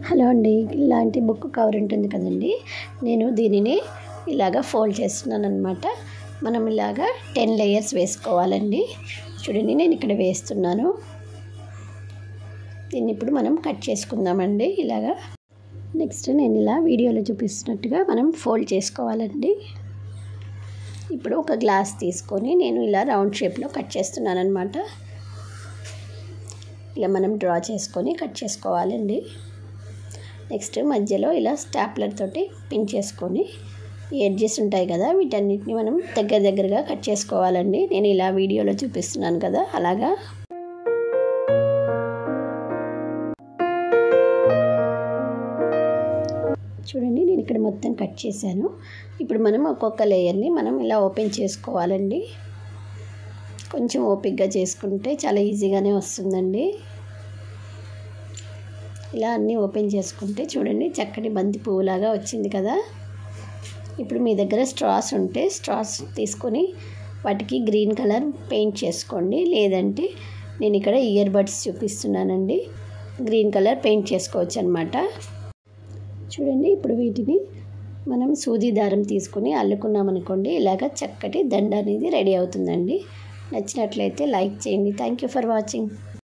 hello అండి ఇలాంటి book cover ఉంటుంది కదండి నేను దీనిని ఇలాగ ఫోల్డ్ చేస్తున్నాను అనమాట మనం ఇలాగ టెన్ లేయర్స్ వేసుకోవాలండి చూడండి నేను ఇక్కడ వేస్తున్నాను దీన్ని ఇప్పుడు మనం కట్ చేసుకుందామండి ఇలాగా నెక్స్ట్ నేను ఇలా వీడియోలో చూపిస్తున్నట్టుగా మనం ఫోల్డ్ చేసుకోవాలండి ఇప్పుడు ఒక గ్లాస్ తీసుకొని నేను ఇలా రౌండ్ షేప్లో కట్ చేస్తున్నాను అనమాట ఇలా మనం డ్రా చేసుకొని కట్ చేసుకోవాలండి నెక్స్ట్ మధ్యలో ఇలా స్టాప్లర్ తోటి పిన్ చేసుకొని ఈ ఎడ్జెస్ ఉంటాయి కదా వీటన్నిటిని మనం దగ్గర దగ్గరగా కట్ చేసుకోవాలండి నేను ఇలా వీడియోలో చూపిస్తున్నాను కదా అలాగా చూడండి నేను ఇక్కడ మొత్తం కట్ చేశాను ఇప్పుడు మనం ఒక్కొక్క లేయర్ని మనం ఇలా ఓపెన్ చేసుకోవాలండి కొంచెం ఓపిక్గా చేసుకుంటే చాలా ఈజీగానే వస్తుందండి ఇలా అన్నీ ఓపెన్ చేసుకుంటే చూడండి చక్కటి బంతి పువ్వులాగా వచ్చింది కదా ఇప్పుడు మీ దగ్గర స్ట్రాస్ ఉంటే స్ట్రాస్ తీసుకొని వాటికి గ్రీన్ కలర్ పెయింట్ చేసుకోండి లేదంటే నేను ఇక్కడ ఇయర్ బడ్స్ చూపిస్తున్నానండి గ్రీన్ కలర్ పెయింట్ చేసుకోవచ్చు అనమాట చూడండి ఇప్పుడు వీటిని మనం సూది దారం తీసుకొని అల్లుకున్నాం అనుకోండి ఇలాగ చక్కటి దండ అనేది రెడీ అవుతుందండి నచ్చినట్లయితే లైక్ చేయండి థ్యాంక్ యూ ఫర్ వాచింగ్